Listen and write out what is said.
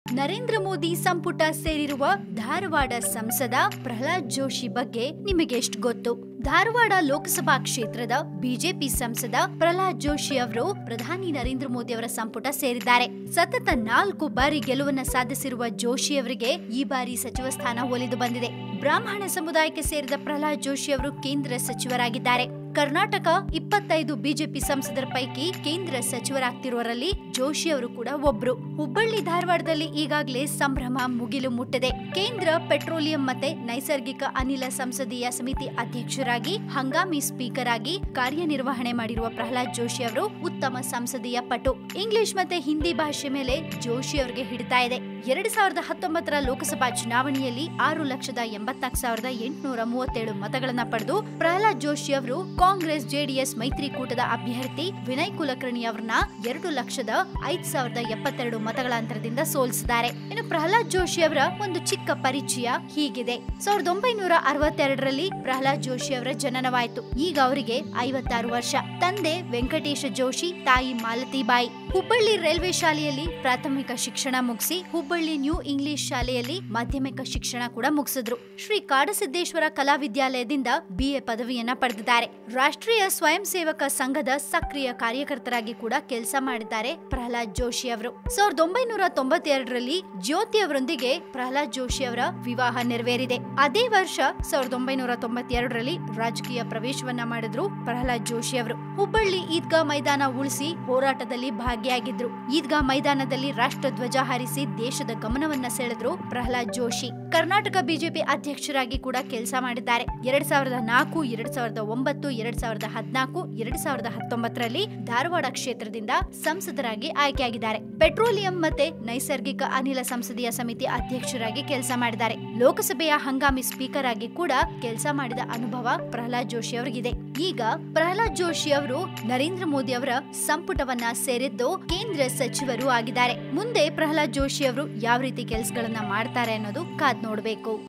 ನರೇಂದ್ರ ಮೋದಿ ಸಂಪುಟ ಸೇರಿರುವ ಧಾರವಾಡ ಸಂಸದ ಪ್ರಹ್ಲಾದ್ ಜೋಶಿ ಬಗ್ಗೆ ನಿಮಗೆ ಎಷ್ಟು ಗೊತ್ತು ಧಾರವಾಡ ಲೋಕಸಭಾ ಕ್ಷೇತ್ರದ ಬಿಜೆಪಿ ಸಂಸದ ಪ್ರಹ್ಲಾದ್ ಜೋಶಿ ಅವರು ಪ್ರಧಾನಿ ನರೇಂದ್ರ ಮೋದಿ ಅವರ ಸಂಪುಟ ಸೇರಿದ್ದಾರೆ ಸತತ ನಾಲ್ಕು ಬಾರಿ ಗೆಲುವನ್ನ ಸಾಧಿಸಿರುವ ಜೋಶಿ ಅವರಿಗೆ ಈ ಬಾರಿ ಸಚಿವ ಸ್ಥಾನ ಒಲಿದು ಬಂದಿದೆ ಬ್ರಾಹ್ಮಣ ಸಮುದಾಯಕ್ಕೆ ಸೇರಿದ ಪ್ರಹ್ಲಾದ್ ಜೋಶಿ ಅವರು ಕೇಂದ್ರ ಸಚಿವರಾಗಿದ್ದಾರೆ ಕರ್ನಾಟಕ ಇಪ್ಪತ್ತೈದು ಬಿಜೆಪಿ ಸಂಸದರ ಪೈಕಿ ಕೇಂದ್ರ ಸಚಿವರಾಗ್ತಿರುವರಲ್ಲಿ ಜೋಶಿ ಅವರು ಕೂಡ ಒಬ್ರು ಹುಬ್ಬಳ್ಳಿ ಧಾರವಾಡದಲ್ಲಿ ಈಗಾಗಲೇ ಸಂಭ್ರಮ ಮುಗಿಲು ಮುಟ್ಟಿದೆ ಕೇಂದ್ರ ಪೆಟ್ರೋಲಿಯಂ ಮತ್ತೆ ನೈಸರ್ಗಿಕ ಅನಿಲ ಸಂಸದೀಯ ಸಮಿತಿ ಅಧ್ಯಕ್ಷರಾಗಿ ಹಂಗಾಮಿ ಸ್ಪೀಕರ್ ಆಗಿ ಕಾರ್ಯನಿರ್ವಹಣೆ ಮಾಡಿರುವ ಪ್ರಹ್ಲಾದ್ ಜೋಶಿ ಅವರು ಉತ್ತಮ ಸಂಸದೀಯ ಪಟು ಇಂಗ್ಲಿಷ್ ಮತ್ತೆ ಹಿಂದಿ ಭಾಷೆ ಮೇಲೆ ಜೋಶಿ ಅವರಿಗೆ ಹಿಡಿತಾ ಇದೆ ಎರಡ್ ಸಾವಿರದ ಹತ್ತೊಂಬತ್ತರ ಲೋಕಸಭಾ ಚುನಾವಣೆಯಲ್ಲಿ ಆರು ಲಕ್ಷದ ಎಂಬತ್ನಾಲ್ಕು ಸಾವಿರದ ಎಂಟುನೂರ ಮೂವತ್ತೇಳು ಮತಗಳನ್ನ ಪಡೆದು ಪ್ರಹ್ಲಾದ್ ಜೋಶಿ ಅವರು ಕಾಂಗ್ರೆಸ್ ಜೆಡಿಎಸ್ ಮೈತ್ರಿಕೂಟದ ಅಭ್ಯರ್ಥಿ ವಿನಯ್ ಕುಲಕರ್ಣಿ ಅವರನ್ನ ಎರಡು ಲಕ್ಷದ ಐದ್ ಸಾವಿರದ ಎಪ್ಪತ್ತೆರಡು ಮತಗಳ ಅಂತರದಿಂದ ಸೋಲಿಸಿದ್ದಾರೆ ಇನ್ನು ಪ್ರಹ್ಲಾದ್ ಜೋಶಿ ಅವರ ಒಂದು ಚಿಕ್ಕ ಪರಿಚಯ ಹೀಗಿದೆ ಸಾವಿರದ ಒಂಬೈನೂರ ಅರವತ್ತೆರಡರಲ್ಲಿ ಪ್ರಹ್ಲಾದ್ ಜೋಶಿ ಅವರ ಜನನವಾಯಿತು ಈಗ ಅವರಿಗೆ ಐವತ್ತಾರು ವರ್ಷ ತಂದೆ ವೆಂಕಟೇಶ ಜೋಶಿ ತಾಯಿ ಮಾಲತಿಬಾಯಿ ಹುಬ್ಬಳ್ಳಿ ರೈಲ್ವೆ ಶಾಲೆಯಲ್ಲಿ ಪ್ರಾಥಮಿಕ ಶಿಕ್ಷಣ ಮುಗಿಸಿ ಹುಬ್ಬಳ್ಳಿ ನ್ಯೂ ಇಂಗ್ಲಿಷ್ ಶಾಲೆಯಲ್ಲಿ ಮಾಧ್ಯಮಿಕ ಶಿಕ್ಷಣ ಕೂಡ ಮುಗಿಸಿದ್ರು ಶ್ರೀ ಕಾಡಸಿದ್ದೇಶ್ವರ ಕಲಾವಿದ್ಯಾಲಯದಿಂದ ಬಿಎ ಪದವಿಯನ್ನ ಪಡೆದಿದ್ದಾರೆ ರಾಷ್ಟ್ರೀಯ ಸ್ವಯಂ ಸೇವಕ ಸಂಘದ ಸಕ್ರಿಯ ಕಾರ್ಯಕರ್ತರಾಗಿ ಕೂಡ ಕೆಲಸ ಮಾಡಿದ್ದಾರೆ ಪ್ರಹ್ಲಾದ್ ಜೋಶಿ ಅವರು ಸಾವಿರದ ಒಂಬೈನೂರ ತೊಂಬತ್ತೆರಡರಲ್ಲಿ ಜ್ಯೋತಿ ಅವರೊಂದಿಗೆ ಪ್ರಹ್ಲಾದ್ ಜೋಶಿ ಅವರ ವಿವಾಹ ನೆರವೇರಿದೆ ಅದೇ ವರ್ಷ ಸಾವಿರದ ಒಂಬೈನೂರ ತೊಂಬತ್ತೆರಡರಲ್ಲಿ ರಾಜಕೀಯ ಪ್ರವೇಶವನ್ನ ಮಾಡಿದ್ರು ಪ್ರಹ್ಲಾದ್ ಜೋಶಿ ಅವರು ಹುಬ್ಬಳ್ಳಿ ಈದ್ಗಾ ಮೈದಾನ ಉಳಿಸಿ ಹೋರಾಟದಲ್ಲಿ ಭಾಗಿಯಾಗಿದ್ರು ಈದ್ಗಾ ಮೈದಾನದಲ್ಲಿ ರಾಷ್ಟ್ರಧ್ವಜ ಹಾರಿಸಿ ದೇಶದ ಗಮನವನ್ನ ಸೆಳೆದ್ರು ಪ್ರಹ್ಲಾದ್ ಜೋಶಿ ಕರ್ನಾಟಕ ಬಿಜೆಪಿ ಅಧ್ಯಕ್ಷರಾಗಿ ಕೂಡ ಕೆಲಸ ಮಾಡಿದ್ದಾರೆ ಎರಡ್ ಸಾವಿರದ ನಾಲ್ಕು ಎರಡ್ ಸಾವಿರದ ಒಂಬತ್ತು ಎರಡ್ ಸಾವಿರದ ಹದಿನಾಲ್ಕು ಎರಡ್ ಸಾವಿರದ ಹತ್ತೊಂಬತ್ತರಲ್ಲಿ ಧಾರವಾಡ ಕ್ಷೇತ್ರದಿಂದ ಸಂಸದರಾಗಿ ಆಯ್ಕೆಯಾಗಿದ್ದಾರೆ ಪೆಟ್ರೋಲಿಯಂ ಮತ್ತೆ ನೈಸರ್ಗಿಕ ಅನಿಲ ಸಂಸದೀಯ ಸಮಿತಿ ಅಧ್ಯಕ್ಷರಾಗಿ ಕೆಲಸ ಮಾಡಿದ್ದಾರೆ ಲೋಕಸಭೆಯ ಹಂಗಾಮಿ ಸ್ಪೀಕರ್ ಆಗಿ ಕೂಡ ಕೆಲಸ ಮಾಡಿದ ಅನುಭವ ಪ್ರಹ್ಲಾದ್ ಜೋಶಿ ಅವರಿಗಿದೆ ಈಗ ಪ್ರಹ್ಲಾದ್ ಜೋಶಿ ಅವರು ನರೇಂದ್ರ ಮೋದಿ ಅವರ ಸಂಪುಟವನ್ನ ಸೇರಿದ್ದು ಕೇಂದ್ರ ಸಚಿವರು ಆಗಿದ್ದಾರೆ ಮುಂದೆ ಪ್ರಹ್ಲಾದ್ ಜೋಶಿ ಅವರು ಯಾವ ರೀತಿ ಕೆಲಸಗಳನ್ನ ಮಾಡ್ತಾರೆ ಅನ್ನೋದು ಕಾದ್ ನೋಡ್ಬೇಕು